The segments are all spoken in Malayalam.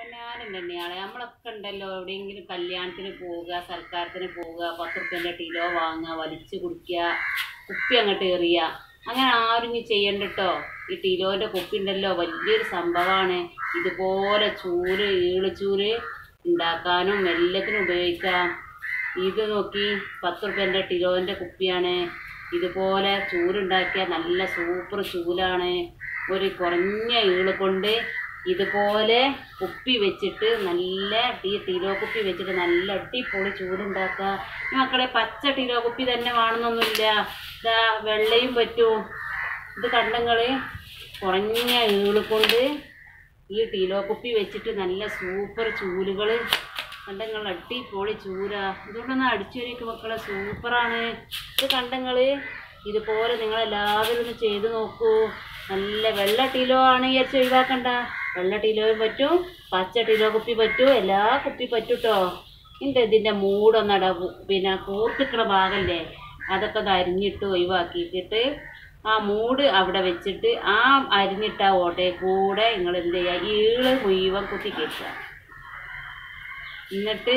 പൊന്നാരം തന്നെയാണ് നമ്മളൊക്കെ ഉണ്ടല്ലോ എവിടെയെങ്കിലും കല്യാണത്തിന് പോവുക സൽക്കാരത്തിന് പോവുക പത്ത് റുപ്യൻ്റെ കിലോ വാങ്ങുക വലിച്ചു കുടിക്കുക കുപ്പി അങ്ങോട്ട് എറിയുക അങ്ങനെ ആരും ഇനി ചെയ്യണ്ട കേട്ടോ ഈ ടീലോൻ്റെ കുപ്പി ഉണ്ടല്ലോ വലിയൊരു സംഭവമാണ് ഇതുപോലെ ചൂര് ഈളിച്ചൂര് ഉണ്ടാക്കാനും എല്ലാത്തിനും ഉപയോഗിക്കാം ഇത് നോക്കി പത്ത് റുപ്യൻ്റെ ടിലോൻ്റെ കുപ്പിയാണ് ഇതുപോലെ ചൂരുണ്ടാക്കിയ നല്ല സൂപ്പർ ചൂലാണ് ഒരു കുറഞ്ഞ ഈള് കൊണ്ട് ഇതുപോലെ കുപ്പി വെച്ചിട്ട് നല്ല ടീ ടീലോ കുപ്പി വെച്ചിട്ട് നല്ല അടിപൊളി ചൂടുണ്ടാക്കുക ഈ മക്കളെ പച്ച ടീലോ കുപ്പി തന്നെ വേണമെന്നൊന്നുമില്ല ഇതാ വെള്ളയും പറ്റും ഇത് കണ്ടങ്ങള് കുറഞ്ഞ ഈള് കൊണ്ട് ഈ ടീലോ കുപ്പി വെച്ചിട്ട് നല്ല സൂപ്പർ ചൂലുകൾ കണ്ടങ്ങൾ അടിപൊളി ചൂര ഇതുകൊണ്ടൊന്ന് അടിച്ചു വരയ്ക്കും മക്കളെ സൂപ്പറാണ് ഇത് കണ്ടങ്ങൾ ഇതുപോലെ നിങ്ങളെല്ലാവരും ഒന്ന് ചെയ്ത് നോക്കൂ നല്ല വെള്ള ടീലോ ആണ് വിചാരിച്ച് ഒഴിവാക്കണ്ട വെള്ള ടീലോയും പറ്റും പച്ച ടീലോ കുപ്പി പറ്റും എല്ലാ കുപ്പി പറ്റും കേട്ടോ എൻ്റെ ഇതിൻ്റെ മൂടൊന്നട പിന്നെ കൂർത്തിക്കണ ഭാഗമല്ലേ അതൊക്കെ ഒന്ന് അരിഞ്ഞിട്ട് ഒഴിവാക്കിയിട്ട് ആ മൂട് അവിടെ വെച്ചിട്ട് ആ അരിഞ്ഞിട്ട ഓട്ടയിൽ കൂടെ നിങ്ങൾ എന്ത് ചെയ്യുക ഈള് മുഴുവൻ കുത്തി കയറ്റുക എന്നിട്ട്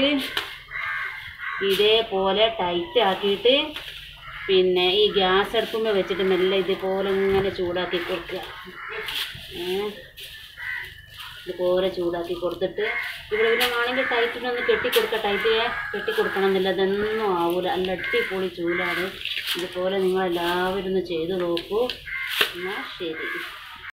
ഇതേപോലെ ടൈറ്റ് ആക്കിയിട്ട് പിന്നെ ഈ ഗ്യാസ് അടുപ്പുമ്മ വെച്ചിട്ട് മെല്ലെ ഇതുപോലെ ഇങ്ങനെ ചൂടാക്കി കൊടുക്കുക ഏ ഇതുപോലെ ചൂടാക്കി കൊടുത്തിട്ട് ഇവിടെ പിന്നെ വേണമെങ്കിൽ ടൈറ്റിനൊന്ന് കെട്ടി കൊടുക്കുക ടൈറ്റ് കെട്ടി കൊടുക്കണം എന്നില്ല അതൊന്നും ആവൂല നല്ല അടിപൊളി ചൂലാണ് ഇതുപോലെ നിങ്ങളെല്ലാവരും ഒന്ന് ചെയ്ത് നോക്കൂ എന്നാൽ ശരി